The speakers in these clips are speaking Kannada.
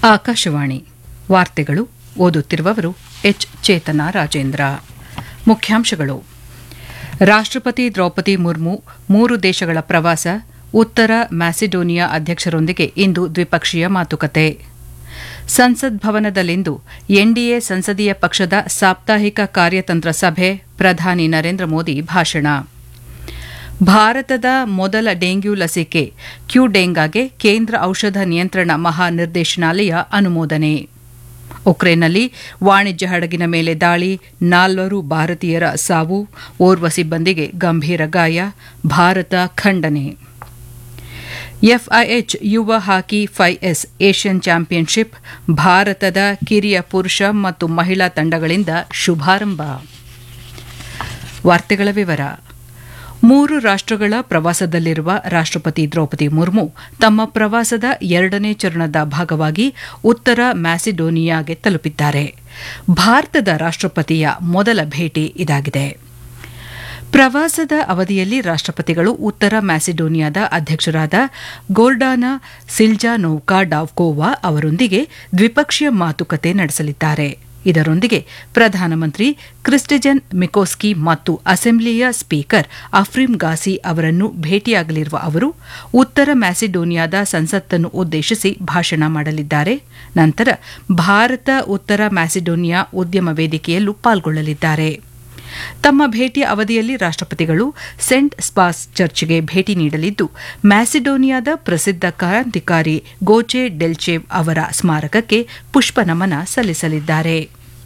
ಆಕಾಶವಾಣಿ ವಾರ್ತೆಗಳು ಓದುತ್ತಿರುವವರು ಎಚ್ ಚೇತನ ರಾಜೇಂದ್ರ ಮುಖ್ಯಾಂಶಗಳು ರಾಷ್ಟ್ರಪತಿ ದ್ರೌಪದಿ ಮುರ್ಮು ಮೂರು ದೇಶಗಳ ಪ್ರವಾಸ ಉತ್ತರ ಮ್ಯಾಸಿಡೋನಿಯಾ ಅಧ್ಯಕ್ಷರೊಂದಿಗೆ ಇಂದು ದ್ವಿಪಕ್ಷೀಯ ಮಾತುಕತೆ ಸಂಸತ್ ಭವನದಲ್ಲಿಂದು ಎನ್ಡಿಎ ಸಂಸದೀಯ ಪಕ್ಷದ ಸಾಪ್ತಾಹಿಕ ಕಾರ್ಯತಂತ್ರ ಸಭೆ ಪ್ರಧಾನಿ ನರೇಂದ್ರ ಮೋದಿ ಭಾಷಣ ಭಾರತದ ಮೊದಲ ಡೆಂಗ್ಯೂ ಲಸಿಕೆ ಕ್ಯೂಡೆಂಗಾಗೆ ಕೇಂದ್ರ ಔಷಧ ನಿಯಂತ್ರಣ ಮಹಾನಿರ್ದೇಶನಾಲಯ ಅನುಮೋದನೆ ಉಕ್ರೇನ್ನಲ್ಲಿ ವಾಣಿಜ್ಯ ಹಡಗಿನ ಮೇಲೆ ದಾಳಿ ನಾಲ್ವರು ಭಾರತೀಯರ ಸಾವು ಓರ್ವ ಸಿಬ್ಬಂದಿಗೆ ಗಂಭೀರ ಗಾಯ ಭಾರತ ಖಂಡನೆ ಎಫ್ಐಎಚ್ ಯುವ ಹಾಕಿ ಎಸ್ ಏಷ್ಯನ್ ಚಾಂಪಿಯನ್ಶಿಪ್ ಭಾರತದ ಕಿರಿಯ ಪುರುಷ ಮತ್ತು ಮಹಿಳಾ ತಂಡಗಳಿಂದ ಶುಭಾರಂಭ ವಾರ್ತೆಗಳ ವಿವರ ಮೂರು ರಾಷ್ಟಗಳ ಪ್ರವಾಸದಲ್ಲಿರುವ ರಾಷ್ಟಪತಿ ದ್ರೌಪದಿ ಮುರ್ಮು ತಮ್ಮ ಪ್ರವಾಸದ ಎರಡನೇ ಚರಣದ ಭಾಗವಾಗಿ ಉತ್ತರ ಮ್ಯಾಸಿಡೋನಿಯಾಗೆ ತಲುಪಿದ್ದಾರೆ ಭಾರತದ ರಾಷ್ಟಪತಿಯ ಮೊದಲ ಭೇಟಿ ಇದಾಗಿದೆ ಪ್ರವಾಸದ ಅವಧಿಯಲ್ಲಿ ರಾಷ್ಟಪತಿಗಳು ಉತ್ತರ ಮ್ಯಾಸಿಡೋನಿಯಾದ ಅಧ್ಯಕ್ಷರಾದ ಗೋರ್ಡಾನಾ ಸಿಲ್ಜಾನೋವ್ಕಾ ಡಾವ್ಕೋವಾ ಅವರೊಂದಿಗೆ ದ್ವಿಪಕ್ಷೀಯ ಮಾತುಕತೆ ನಡೆಸಲಿದ್ದಾರೆ ಇದರೊಂದಿಗೆ ಪ್ರಧಾನಮಂತ್ರಿ ಕ್ರಿಸ್ಟಿಜನ್ ಮಿಕೋಸ್ಕಿ ಮತ್ತು ಅಸೆಂಬ್ಲಿಯ ಸ್ಪೀಕರ್ ಅಫ್ರಿಂ ಗಾಸಿ ಅವರನ್ನು ಭೇಟಿಯಾಗಲಿರುವ ಅವರು ಉತ್ತರ ಮ್ಯಾಸಿಡೋನಿಯಾದ ಸಂಸತ್ತನ್ನು ಉದ್ದೇಶಿಸಿ ಭಾಷಣ ಮಾಡಲಿದ್ದಾರೆ ನಂತರ ಭಾರತ ಉತ್ತರ ಮ್ಯಾಸಿಡೋನಿಯಾ ಉದ್ಯಮ ವೇದಿಕೆಯಲ್ಲೂ ಪಾಲ್ಗೊಳ್ಳಲಿದ್ದಾರೆ ತಮ್ಮ ಭೇಟಿಯ ಅವಧಿಯಲ್ಲಿ ರಾಷ್ಟಪತಿಗಳು ಸೆಂಟ್ ಸ್ಪಾಸ್ ಚರ್ಚ್ಗೆ ಭೇಟಿ ನೀಡಲಿದ್ದು ಮ್ಯಾಸಿಡೋನಿಯಾದ ಪ್ರಸಿದ್ಧ ಕ್ರಾಂತಿಕಾರಿ ಗೋಚೆ ಡೆಲ್ಚೇವ್ ಅವರ ಸ್ಮಾರಕಕ್ಕೆ ಪುಷ್ಪನಮನ ಸಲ್ಲಿಸಲಿದ್ದಾರೆ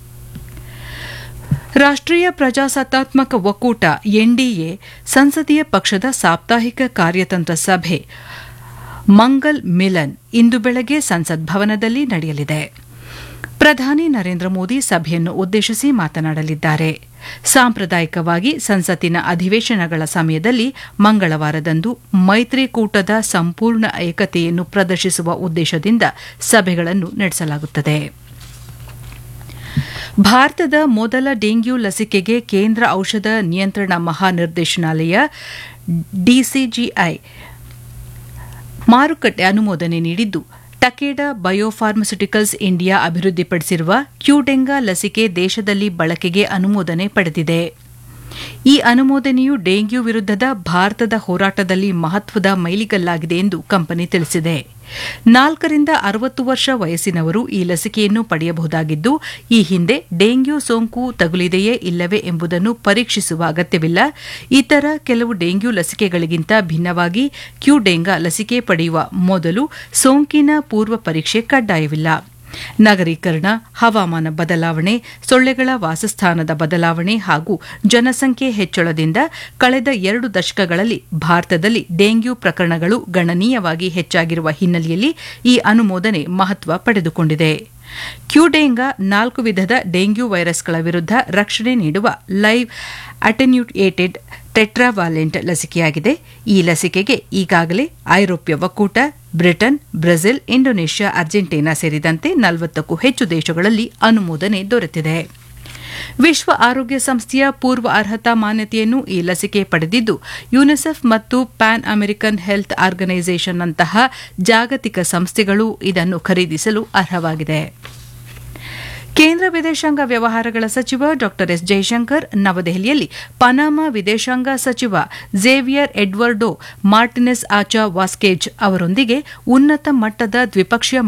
ರಾಷ್ಟ್ರೀಯ ಪ್ರಜಾಸತ್ತಾತ್ಮಕ ಒಕ್ಕೂಟ ಎನ್ಡಿಎ ಸಂಸದೀಯ ಪಕ್ಷದ ಸಾಪ್ತಾಹಿಕ ಕಾರ್ಯತಂತ್ರ ಸಭೆ ಮಂಗಲ್ ಮಿಲನ್ ಇಂದು ಬೆಳಗ್ಗೆ ಸಂಸತ್ ಭವನದಲ್ಲಿ ನಡೆಯಲಿದೆ ಪ್ರಧಾನಿ ನರೇಂದ್ರ ಮೋದಿ ಸಭೆಯನ್ನು ಉದ್ದೇಶಿಸಿ ಮಾತನಾಡಲಿದ್ದಾರೆ ಸಾಂಪ್ರದಾಯಿಕವಾಗಿ ಸಂಸತ್ತಿನ ಅಧಿವೇಶನಗಳ ಸಮಯದಲ್ಲಿ ಮಂಗಳವಾರದಂದು ಮೈತ್ರಿಕೂಟದ ಸಂಪೂರ್ಣ ಏಕತೆಯನ್ನು ಪ್ರದರ್ಶಿಸುವ ಉದ್ದೇಶದಿಂದ ಸಭೆಗಳನ್ನು ನಡೆಸಲಾಗುತ್ತದೆ ಭಾರತದ ಮೊದಲ ಡೆಂಗ್ಯೂ ಲಸಿಕೆಗೆ ಕೇಂದ್ರ ಔಷಧ ನಿಯಂತ್ರಣ ಮಹಾನಿರ್ದೇಶನಾಲಯ ಡಿಸಿಜಿಐ ಮಾರುಕಟ್ಟೆ ಅನುಮೋದನೆ ನೀಡಿದ್ದು ಟಕೇಡಾ ಬಯೋಫಾರ್ಮಸ್ಯುಟಿಕಲ್ಸ್ ಇಂಡಿಯಾ ಅಭಿವೃದ್ಧಿಪಡಿಸಿರುವ ಕ್ಯೂಡೆಂಗಾ ಲಸಿಕೆ ದೇಶದಲ್ಲಿ ಬಳಕೆಗೆ ಅನುಮೋದನೆ ಪಡೆದಿದೆ ಈ ಅನುಮೋದನೆಯು ಡೆಂಗ್ಯೂ ವಿರುದ್ಧದ ಭಾರತದ ಹೋರಾಟದಲ್ಲಿ ಮಹತ್ವದ ಮೈಲಿಗಲ್ಲಾಗಿದೆ ಎಂದು ಕಂಪನಿ ತಿಳಿಸಿದೆ ನಾಲ್ಕರಿಂದ ಅರವತ್ತು ವರ್ಷ ವಯಸ್ಸಿನವರು ಈ ಲಸಿಕೆಯನ್ನು ಪಡೆಯಬಹುದಾಗಿದ್ದು ಈ ಹಿಂದೆ ಡೆಂಗ್ಯೂ ಸೋಂಕು ತಗುಲಿದೆಯೇ ಇಲ್ಲವೇ ಎಂಬುದನ್ನು ಪರೀಕ್ಷಿಸುವ ಅಗತ್ಯವಿಲ್ಲ ಇತರ ಕೆಲವು ಡೆಂಗ್ಯೂ ಲಸಿಕೆಗಳಿಗಿಂತ ಭಿನ್ನವಾಗಿ ಕ್ಯೂಡೆಂಗಾ ಲಸಿಕೆ ಪಡೆಯುವ ಮೊದಲು ಸೋಂಕಿನ ಪೂರ್ವ ಪರೀಕ್ಷೆ ಕಡ್ಡಾಯವಿಲ್ಲ ನಗರೀಕರಣ ಹವಾಮಾನ ಬದಲಾವಣೆ ಸೊಳ್ಳೆಗಳ ವಾಸಸ್ಥಾನದ ಬದಲಾವಣೆ ಹಾಗೂ ಜನಸಂಖ್ಯೆ ಹೆಚ್ಚಳದಿಂದ ಕಳೆದ ಎರಡು ದಶಕಗಳಲ್ಲಿ ಭಾರತದಲ್ಲಿ ಡೆಂಗ್ಯೂ ಪ್ರಕರಣಗಳು ಗಣನೀಯವಾಗಿ ಹೆಚ್ಚಾಗಿರುವ ಹಿನ್ನೆಲೆಯಲ್ಲಿ ಈ ಅನುಮೋದನೆ ಮಹತ್ವ ಪಡೆದುಕೊಂಡಿದೆ ಕ್ಯೂಡೆಂಗಾ ನಾಲ್ಕು ವಿಧದ ಡೆಂಗ್ಯೂ ವೈರಸ್ಗಳ ವಿರುದ್ಧ ರಕ್ಷಣೆ ನೀಡುವ ಲೈವ್ ಅಟೆನ್ಯೂಟೇಟೆಡ್ ಟೆಟ್ರಾವಾಲೆಂಟ್ ಲಸಿಕೆಯಾಗಿದೆ ಈ ಲಸಿಕೆಗೆ ಈಗಾಗಲೇ ಐರೋಪ್ಯ ಒಕ್ಕೂಟ ಬ್ರಿಟನ್ ಬ್ರೆಜಿಲ್ ಇಂಡೋನೇಷ್ಯಾ ಅರ್ಜೆಂಟೀನಾ ಸೇರಿದಂತೆ ನಲವತ್ತಕ್ಕೂ ಹೆಚ್ಚು ದೇಶಗಳಲ್ಲಿ ಅನುಮೋದನೆ ದೊರೆತಿದೆ ವಿಶ್ವ ಆರೋಗ್ಯ ಸಂಸ್ಥೆಯ ಪೂರ್ವ ಅರ್ಹತಾ ಮಾನ್ಯತೆಯನ್ನು ಈ ಲಸಿಕೆ ಪಡೆದಿದ್ದು ಯುನಿಸೆಫ್ ಮತ್ತು ಪ್ಯಾನ್ ಅಮೆರಿಕನ್ ಹೆಲ್ತ್ ಆರ್ಗನೈಸೇಷನ್ನಂತಹ ಜಾಗತಿಕ ಸಂಸ್ಥೆಗಳು ಇದನ್ನು ಖರೀದಿಸಲು ಅರ್ಹವಾಗಿದೆ ಕೇಂದ್ರ ವಿದೇಶಾಂಗ ವ್ಯವಹಾರಗಳ ಸಚಿವ ಡಾ ಎಸ್ ಜೈಶಂಕರ್ ನವದೆಹಲಿಯಲ್ಲಿ ಪನಾಮಾ ವಿದೇಶಾಂಗ ಸಚಿವ ಝೇವಿಯರ್ ಎಡ್ವರ್ಡೋ ಮಾರ್ಟಿನೆಸ್ ಆಚಾ ವಾಸ್ಕೇಜ್ ಅವರೊಂದಿಗೆ ಉನ್ನತ ಮಟ್ಟದ ದ್ವಿಪಕ್ಷೀಯ